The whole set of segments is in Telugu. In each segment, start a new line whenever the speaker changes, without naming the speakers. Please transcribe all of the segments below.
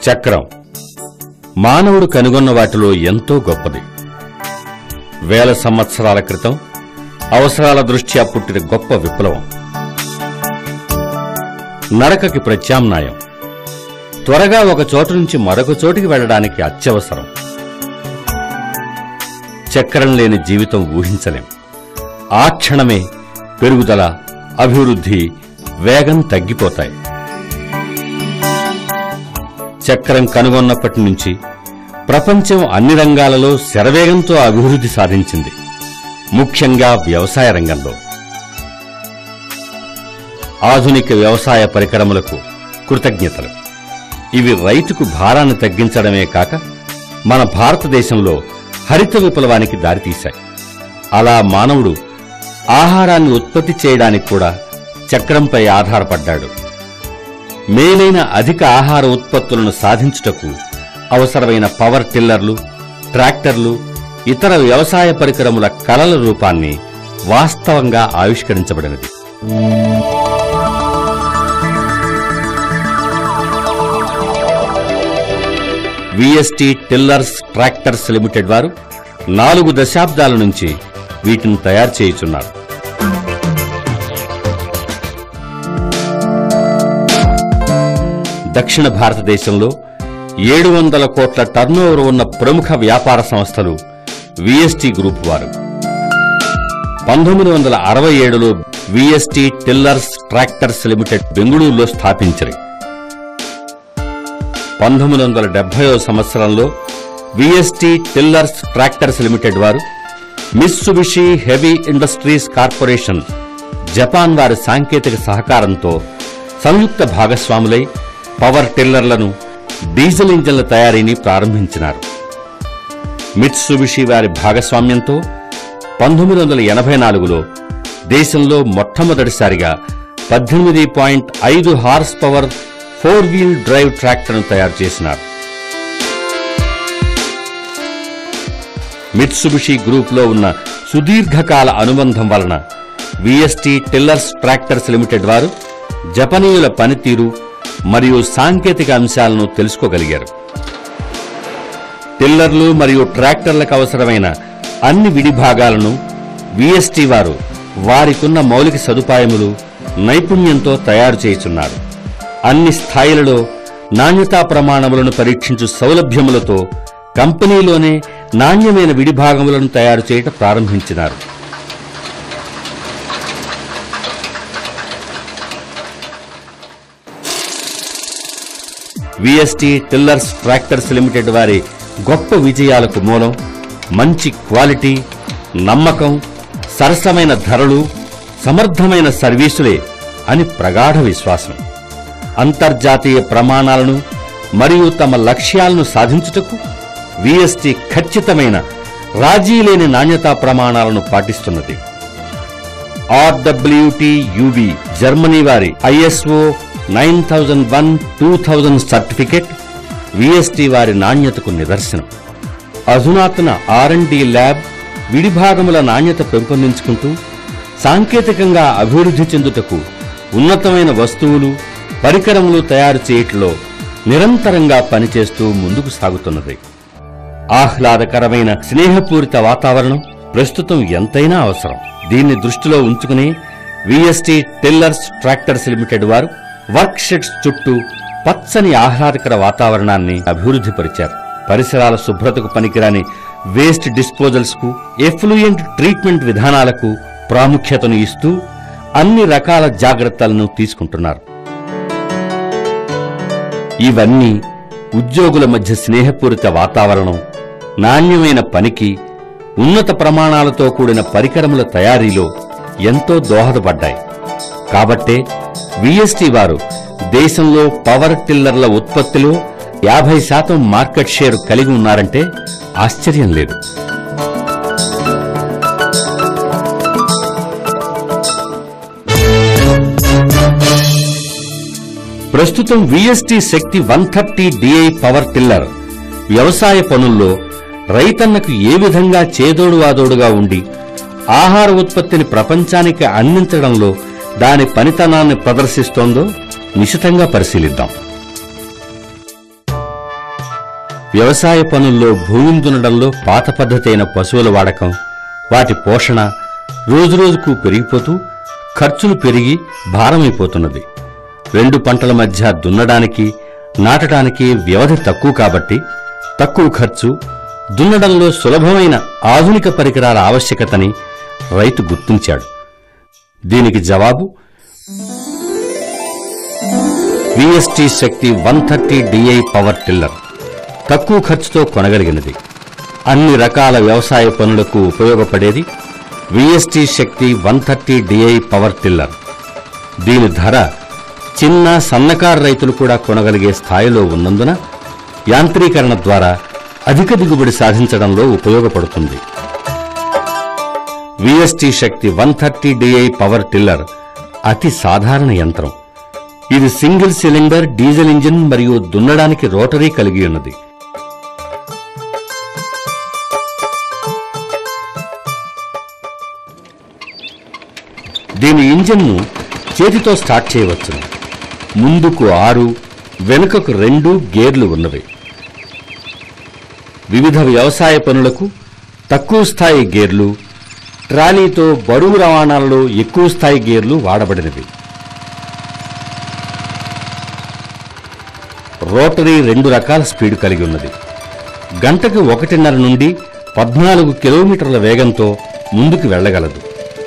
చక్రం మానవుడు కనుగొన్న వాటిలో ఎంతో గొప్పది వేల సంవత్సరాల క్రితం అవసరాల దృష్ట్యా పుట్టిన గొప్ప విప్లవం నడకకి ప్రత్యామ్నాయం త్వరగా ఒక చోటు నుంచి మరొక చోటికి వెళ్ళడానికి అత్యవసరం చక్రం లేని జీవితం ఊహించలేం ఆ క్షణమే పెరుగుదల అభివృద్ధి వేగం తగ్గిపోతాయి చక్రం కనుగొన్నప్పటి నుంచి ప్రపంచం అన్ని రంగాలలో శరవేగంతో అభివృద్ధి సాధించింది ముఖ్యంగా వ్యవసాయ రంగంలో ఆధునిక వ్యవసాయ పరికరములకు కృతజ్ఞతలు ఇవి రైతుకు భారాన్ని తగ్గించడమే కాక మన భారతదేశంలో హరిత విప్లవానికి దారితీశాయి అలా మానవుడు ఆహారాన్ని ఉత్పత్తి చేయడానికి కూడా చక్రంపై ఆధారపడ్డాడు మేలైన అధిక ఆహార ఉత్పత్తులను సాధించుటకు అవసరమైన పవర్ టిల్లర్లు ట్రాక్టర్లు ఇతర వ్యవసాయ పరికరముల కలల రూపాన్ని వాస్తవంగా ఆవిష్కరించబడినది విఎస్టీ టిల్లర్స్ ట్రాక్టర్స్ లిమిటెడ్ వారు నాలుగు దశాబ్దాల నుంచి వీటిని తయారు చేయుచున్నారు దక్షిణ భారతదేశంలో ఏడు వందల కోట్ల టర్నోవర్ ఉన్న ప్రముఖ వ్యాపార సంస్థలు విఎస్టీ గ్రూప్ వారు పంతొమ్మిది వందల అరవై ఏడులో విఎస్టీ టిల్లర్స్ ట్రాక్టర్స్ లిమిటెడ్ బెంగళూరులో స్థాపించరు పంతొమ్మిది వందల డెబ్బయో సంవత్సరంలో విఎస్టీ టిల్లర్స్ ట్రాక్టర్స్ లిమిటెడ్ వారు Mitsubishi heavy industries corporation Japan వారి సాంకేతిక సహకారంతో సంయుక్త భాగస్వాములై పవర్ టిల్లర్లను డీజిల్ ఇంజన్ల తయారీని ప్రారంభించినారు మిట్సుబిషి వారి భాగస్వామ్యంతో పంతొమ్మిది వందల ఎనభై నాలుగులో దేశంలో మొట్టమొదటిసారిగా పద్దెనిమిది పాయింట్ ఐదు horsepower four wheel drive ట్రాక్టర్ను తయారు చేసినారు మిట్సుబిషి గ్రూప్లో ఉన్న సుదీర్ఘకాల అనుబంధం వలన విఎస్టీ టిల్లర్స్ ట్రాక్టర్స్ లిమిటెడ్ వారు జపనీయుల పనితీరు మరియు సాంకేతిక అంశాలను తెలుసుకోగలిగారు టిల్లర్లు మరియు ట్రాక్టర్లకు అవసరమైన అన్ని విడి భాగాలను విఎస్టీ వారు వారికున్న మౌలిక సదుపాయములు నైపుణ్యంతో తయారు చేయుచున్నారు అన్ని స్థాయిలలో నాణ్యతా ప్రమాణములను పరీక్షించు సౌలభ్యములతో కంపెనీలోనే నాణ్యమైన విడి భాగములను తయారు చేయటం ప్రారంభించినారు విఎస్టీ టిల్లర్స్ ట్రాక్టర్స్ లిమిటెడ్ వారి గొప్ప విజయాలకు మూలం మంచి క్వాలిటీ నమ్మకం సరసమైన ధరలు సమర్థమైన సర్వీసులే అని ప్రగాఢ విశ్వాసం అంతర్జాతీయ ప్రమాణాలను మరియు తమ లక్ష్యాలను సాధించుటకు విఎస్టీ ఖచ్చితమైన రాజీ లేని నాణ్యతా ప్రమాణాలను పాటిస్తున్నది ఆర్డబ్ల్యూటి యుబి జర్మనీ వారి ISO nine thousand one two thousand certificate VST వారి నాణ్యతకు నిదర్శనం అధునాతన ఆర్ఎండి ల్యాబ్ విడిభాగముల నాణ్యత పెంపొందించుకుంటూ సాంకేతికంగా అభివృద్ధి చెందుటకు ఉన్నతమైన వస్తువులు పరికరములు తయారు చేయట్లో నిరంతరంగా పనిచేస్తూ ముందుకు సాగుతున్నది ఆహ్లాదకరమైన స్నేహపూరిత వాతావరణం ప్రస్తుతం ఎంతైనా అవసరం దీన్ని దృష్టిలో ఉంచుకుని విఎస్టీ టిల్లర్స్ ట్రాక్టర్స్ లిమిటెడ్ వారు వర్క్ షెడ్స్ చుట్టూ పచ్చని ఆహ్లాదకర వాతావరణాన్ని అభివృద్ధి పరిచారు పరిసరాల శుభ్రతకు పనికిరాని వేస్ట్ డిస్పోజల్స్ కు ఎఫ్లూయెంట్ ట్రీట్మెంట్ విధానాలకు ప్రాముఖ్యతను ఇస్తూ అన్ని రకాల జాగ్రత్తలను తీసుకుంటున్నారు ఇవన్నీ ఉద్యోగుల మధ్య స్నేహపూరిత వాతావరణం నాణ్యమైన పనికి ఉన్నత ప్రమాణాలతో కూడిన పరికరముల తయారీలో ఎంతో దోహదపడ్డాయి కాబట్టే విఎస్టీ వారు దేశంలో పవర్ టిల్లర్ల ఉత్పత్తిలో యాభై శాతం మార్కెట్ షేర్ కలిగి ఉన్నారంటే ఆశ్చర్యం లేదు ప్రస్తుతం VST Shakti one thirty DI power tiller వ్యవసాయ పనుల్లో రైతన్నకు ఏ విధంగా చేదోడు వాదోడుగా ఉండి ఆహార ఉత్పత్తిని ప్రపంచానికి అందించడంలో దాని పనితనాన్ని ప్రదర్శిస్తోందో నిశితంగా పరిశీలిద్దాం వ్యవసాయ పనుల్లో భూమిని దున్నడంలో పాత పద్ధతైన పశువుల వాడకం వాటి పోషణ రోజురోజుకు పెరిగిపోతూ ఖర్చులు పెరిగి భారమైపోతున్నది రెండు పంటల మధ్య దున్నడానికి నాటడానికి వ్యవధి తక్కువ కాబట్టి తక్కువ ఖర్చు దున్నడంలో సులభమైన ఆధునిక పరికరాల ఆవశ్యకతని రైతు గుర్తించాడు దీనికి జవాబు VST Shakti one thirty DI power tiller తక్కువ ఖర్చుతో కొనగలిగినది అన్ని రకాల వ్యవసాయ పనులకు ఉపయోగపడేది VST Shakti one thirty DI power tiller దీని ధర చిన్న సన్నకారు రైతులు కూడా కొనగలిగే స్థాయిలో ఉన్నందున యాంత్రీకరణ ద్వారా అధిక దిగుబడి సాధించడంలో ఉపయోగపడుతుంది VST Shakti one thirty DI power tiller అతి సాధారణ యంత్రం ఇది సింగిల్ సిలిండర్ డీజిల్ ఇంజిన్ మరియు దున్నడానికి రోటరీ కలిగి ఉన్నది దీని ఇంజిన్ను చేతితో స్టార్ట్ చేయవచ్చు ముందుకు ఆరు వెనుకకు రెండు గేర్లు ఉన్నవి వివిధ వ్యవసాయ పనులకు తక్కువ స్థాయి గేర్లు ట్రాలీతో బరువు రవాణాలలో ఎక్కువ స్థాయి గేర్లు వాడబడినవి రోటరీ రెండు రకాల స్పీడ్ కలిగి ఉన్నది గంటకు ఒకటిన్నర నుండి పద్నాలుగు కిలోమీటర్ల వేగంతో ముందుకు వెళ్ళగలదు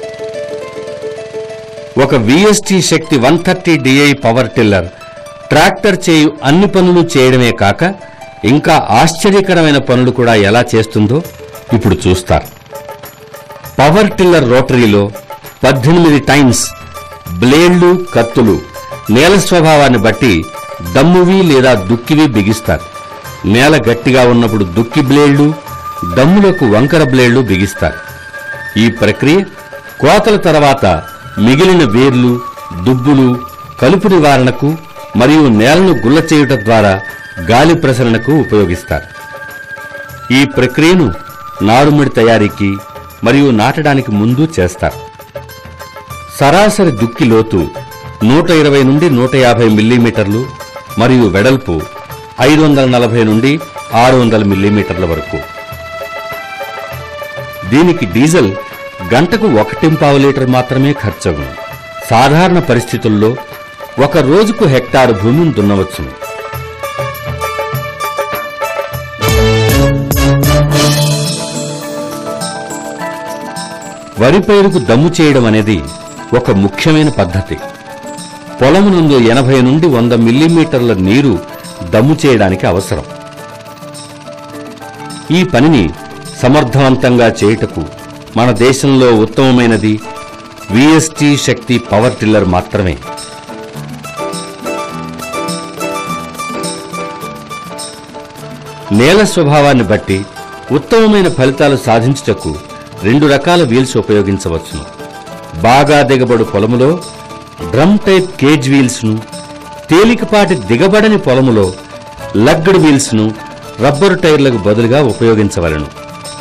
ఒక VST Shakti one thirty DI power tiller tractor చేయు అన్ని పనులు చేయడమే కాక ఇంకా ఆశ్చర్యకరమైన పనులు కూడా ఎలా చేస్తుందో ఇప్పుడు చూస్తారు పవర్ టిల్లర్ రోటరీలో పద్దెనిమిది టైమ్స్ బ్లేడ్లు కత్తులు నేల స్వభావాన్ని బట్టి దమ్మువి లేదా దుక్కివి బిగిస్తారు నేల గట్టిగా ఉన్నప్పుడు దుక్కి బ్లేడ్లు దమ్ములకు వంకర బ్లేడ్లు బిగిస్తారు ఈ ప్రక్రియ కోతల తర్వాత మిగిలిన వేర్లు దుబ్బులు కలుపు నివారణకు మరియు నేలను గుల్ల చేయుట ద్వారా గాలి ప్రసరణకు ఉపయోగిస్తారు ఈ ప్రక్రియను నారుమడి తయారీకి మరియు నాటడానికి ముందు చేస్తారు సరాసరి దుక్కి లోతు నూట ఇరవై నుండి నూట యాభై మిల్లీమీటర్లు మరియు వెడల్పు ఐదు వందల నలభై నుండి ఆరు వందల మిల్లీమీటర్ల వరకు దీనికి డీజిల్ గంటకు ఒకటింపావు లీటర్ మాత్రమే ఖర్చగును సాధారణ పరిస్థితుల్లో ఒక రోజుకు హెక్టారు భూమిని దున్నవచ్చును వరి పైరుకు దమ్ము చేయడం అనేది ఒక ముఖ్యమైన పద్ధతి పొలమునందు ఎనభై నుండి వంద మిల్లీమీటర్ల నీరు దమ్ము చేయడానికి అవసరం ఈ పనిని సమర్థవంతంగా చేయుటకు మన దేశంలో ఉత్తమమైనది విఎస్టీ శక్తి పవర్ టిల్లర్ మాత్రమే నేల స్వభావాన్ని బట్టి ఉత్తమమైన ఫలితాలు సాధించుటకు రెండు రకాల వీల్స్ ఉపయోగించవచ్చును బాగా దిగబడు పొలములో డ్రమ్ టైప్ కేజ్ వీల్స్ను తేలికపాటి దిగబడని పొలములో లగ్గడ్ వీల్స్ను రబ్బరు టైర్లకు బదులుగా ఉపయోగించవలను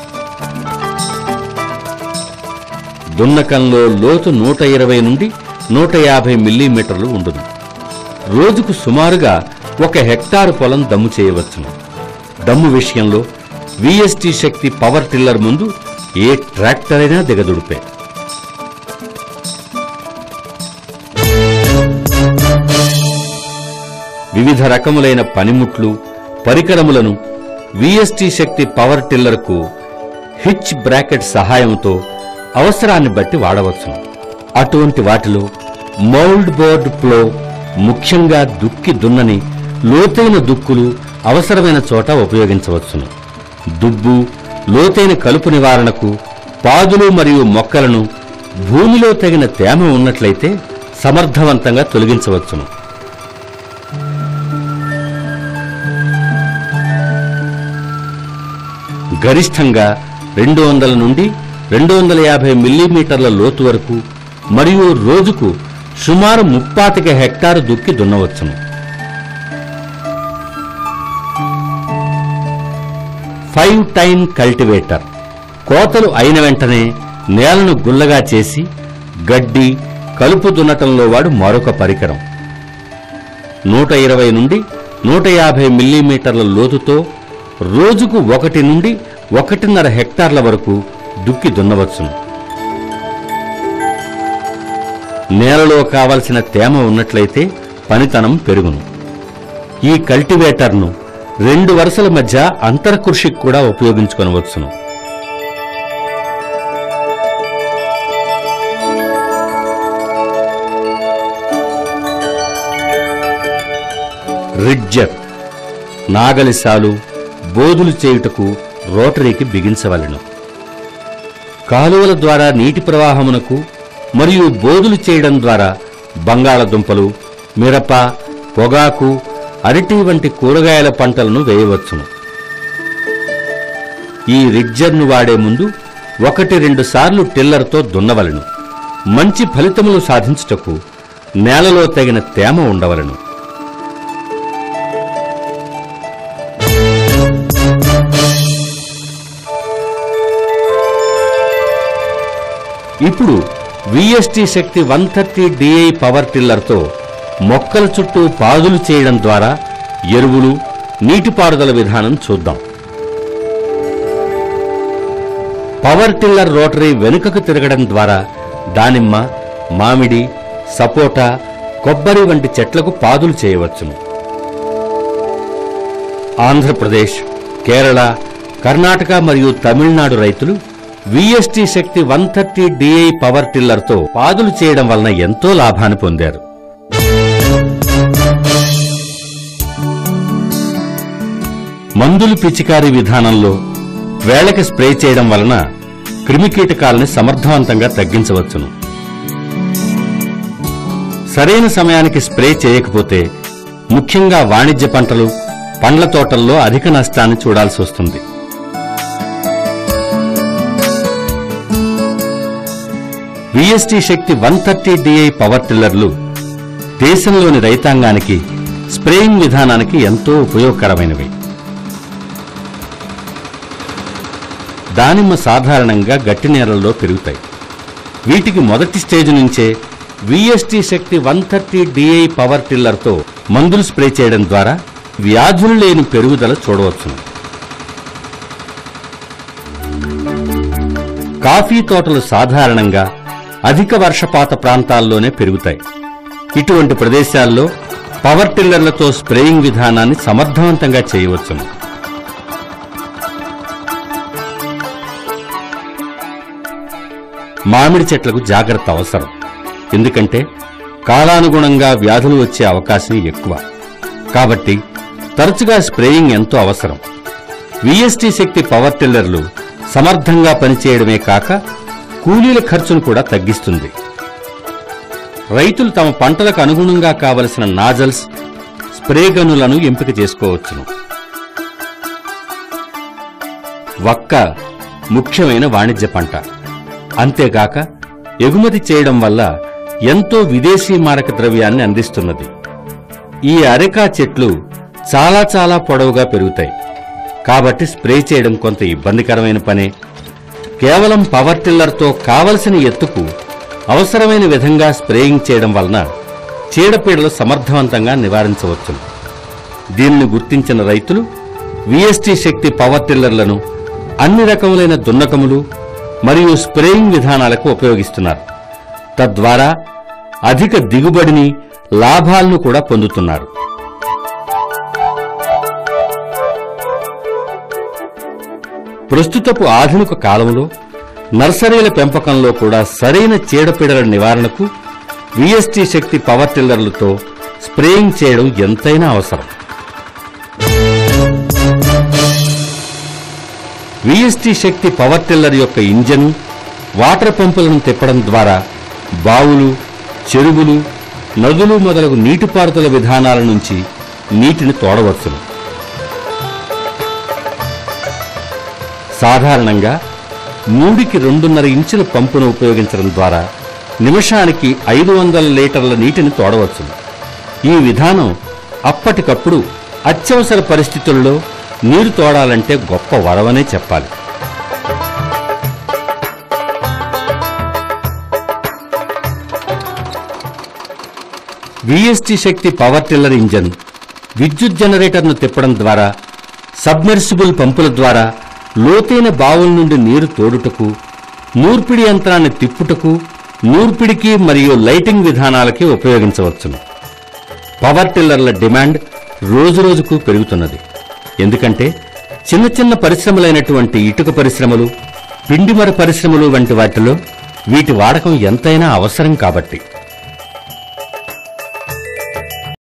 దున్నకంలో లోతు నూట ఇరవై నుండి నూట యాభై మిల్లీమీటర్లు ఉండును రోజుకు సుమారుగా ఒక హెక్టారు పొలం దమ్ము చేయవచ్చును దమ్ము విషయంలో విఎస్టీ శక్తి పవర్ టిల్లర్ ముందు ఏ ట్రాక్టర్ అయినా దిగదుడిపే వివిధ రకములైన పనిముట్లు పరికరములను విఎస్టీ శక్తి పవర్ టిల్లర్కు హిచ్ బ్రాకెట్ సహాయంతో అవసరాన్ని బట్టి వాడవచ్చును అటువంటి వాటిలో మౌల్డ్ బోర్డ్ ప్లో ముఖ్యంగా దుక్కి దున్నని లోతైన దుక్కులు అవసరమైన చోట ఉపయోగించవచ్చును దుబ్బు లోతైన కలుపు నివారణకు పాదులు మరియు మొక్కలను భూమిలో తగిన తేమ ఉన్నట్లయితే సమర్థవంతంగా తొలగించవచ్చును గరిష్టంగా రెండు వందల నుండి రెండు వందల యాభై మిల్లీమీటర్ల లోతు వరకు మరియు రోజుకు సుమారు ముప్పాతిక హెక్టారు దుక్కి దున్నవచ్చును ఫైవ్ టైన్ కల్టివేటర్ కోతలు అయిన వెంటనే నేలను గుల్లగా చేసి గడ్డి కలుపు దున్నటంలో వాడు మరొక పరికరం నూట ఇరవై నుండి నూట యాభై మిల్లీమీటర్ల లోతుతో రోజుకు ఒకటి నుండి ఒకటిన్నర హెక్టార్ల వరకు దుక్కి దున్నవచ్చును నేలలో కావలసిన తేమ ఉన్నట్లయితే పనితనం పెరుగును ఈ కల్టివేటర్ను రెండు వరుసల మధ్య అంతరకృషికి కూడా ఉపయోగించుకొనవచ్చును రిడ్జర్ నాగలిసాలు బోధులు చేయుటకు రోటరీకి బిగించవలెను కాలువల ద్వారా నీటి ప్రవాహమునకు మరియు బోధులు చేయడం ద్వారా బంగాళదుంపలు మిరప పొగాకు అరటి వంటి కూరగాయల పంటలను వేయవచ్చును ఈ రిడ్జర్ను వాడే ముందు ఒకటి రెండు సార్లు టిల్లర్తో దున్నవలెను మంచి ఫలితములు సాధించుటకు నేలలో తగిన తేమ ఉండవలెను ఇప్పుడు VST Shakti one thirty DI power టిల్లర్తో మొక్కల చుట్టూ పాదులు చేయడం ద్వారా ఎరువులు నీటిపారుదల విధానం చూద్దాం పవర్ టిల్లర్ రోటరీ వెనుకకు తిరగడం ద్వారా దానిమ్మ మామిడి సపోటా కొబ్బరి వంటి చెట్లకు పాదులు చేయవచ్చును ఆంధ్రప్రదేశ్ కేరళ కర్ణాటక మరియు తమిళనాడు రైతులు VST Shakti one thirty DI power టిల్లర్తో పాదులు చేయడం వలన ఎంతో లాభాన్ని పొందారు మందులు పిచికారీ విధానంలో వేళకి స్ప్రే చేయడం వలన క్రిమికీటకాలని సమర్థవంతంగా తగ్గించవచ్చును సరైన సమయానికి స్ప్రే చేయకపోతే ముఖ్యంగా వాణిజ్య పంటలు పండ్ల తోటల్లో అధిక నష్టాన్ని చూడాల్సి వస్తుంది VST Shakti one thirty DI power టిల్లర్లు దేశంలోని రైతాంగానికి స్ప్రేయింగ్ విధానానికి ఎంతో ఉపయోగకరమైనవి దానిమ్మ సాధారణంగా గట్టి నేలల్లో పెరుగుతాయి వీటికి మొదటి స్టేజ్ నుంచే VST Shakti one thirty DI power టిల్లర్తో మందులు స్ప్రే చేయడం ద్వారా వ్యాధులు లేని పెరుగుదల చూడవచ్చును కాఫీ తోటలు సాధారణంగా అధిక వర్షపాత ప్రాంతాల్లోనే పెరుగుతాయి ఇటువంటి ప్రదేశాల్లో పవర్ టిల్లర్లతో స్ప్రేయింగ్ విధానాన్ని సమర్థవంతంగా చేయవచ్చును మామిడి చెట్లకు జాగ్రత్త అవసరం ఎందుకంటే కాలానుగుణంగా వ్యాధులు వచ్చే అవకాశం ఎక్కువ కాబట్టి తరచుగా స్ప్రేయింగ్ ఎంతో అవసరం విఎస్టీ శక్తి పవర్ టిల్లర్లు సమర్థంగా పనిచేయడమే కాక కూలీల ఖర్చును కూడా తగ్గిస్తుంది రైతులు తమ పంటలకు అనుగుణంగా కావలసిన నాజల్స్ స్ప్రే గనులను ఎంపిక చేసుకోవచ్చును వక్క ముఖ్యమైన వాణిజ్య పంట అంతేగాక ఎగుమతి చేయడం వల్ల ఎంతో విదేశీ మారక ద్రవ్యాన్ని అందిస్తున్నది ఈ అరెకా చెట్లు చాలా చాలా పొడవుగా పెరుగుతాయి కాబట్టి స్ప్రే చేయడం కొంత ఇబ్బందికరమైన పనే కేవలం పవర్ టిల్లర్తో కావలసిన ఎత్తుకు అవసరమైన విధంగా స్ప్రేయింగ్ చేయడం వలన చీడపీడలు సమర్థవంతంగా నివారించవచ్చును దీనిని గుర్తించిన రైతులు విఎస్టీ శక్తి పవర్ టిల్లర్లను అన్ని రకములైన దున్నకములు మరియు స్ప్రేయింగ్ విధానాలకు ఉపయోగిస్తున్నారు తద్వారా అధిక దిగుబడిని లాభాలను కూడా పొందుతున్నారు ప్రస్తుతపు ఆధునిక కాలంలో నర్సరీల పెంపకంలో కూడా సరైన చీడపీడల నివారణకు విఎస్టీ శక్తి పవర్ టిల్లర్లతో స్ప్రేయింగ్ చేయడం ఎంతైనా అవసరం విఎస్టీ శక్తి పవర్ టిల్లర్ యొక్క ఇంజన్ వాటర్ పంపులను తిప్పడం ద్వారా బావులు చెరువులు నదులు మొదలగు నీటిపారుదల విధానాల నుంచి నీటిని తోడవచ్చును సాధారణంగా మూడికి రెండున్నర ఇంచుల పంపును ఉపయోగించడం ద్వారా నిమిషానికి ఐదు వందల లీటర్ల నీటిని తోడవచ్చును ఈ విధానం అప్పటికప్పుడు అత్యవసర పరిస్థితుల్లో నీరు తోడాలంటే గొప్ప వరవనే చెప్పాలి VST Shakti power tiller engine విద్యుత్ జనరేటర్ను తిప్పడం ద్వారా సబ్మెర్సిబుల్ పంపుల ద్వారా లోతైన బావుల నుండి నీరు తోడుటకు నూర్పిడి యంత్రాన్ని తిప్పుటకు నూర్పిడికి మరియు లైటింగ్ విధానాలకి ఉపయోగించవచ్చును పవర్ టిల్లర్ల డిమాండ్ రోజురోజుకు పెరుగుతున్నది ఎందుకంటే చిన్న చిన్న పరిశ్రమలైనటువంటి ఇటుక పరిశ్రమలు పిండిమర పరిశ్రమలు వంటి వాటిలో వీటి వాడకం ఎంతైనా అవసరం కాబట్టి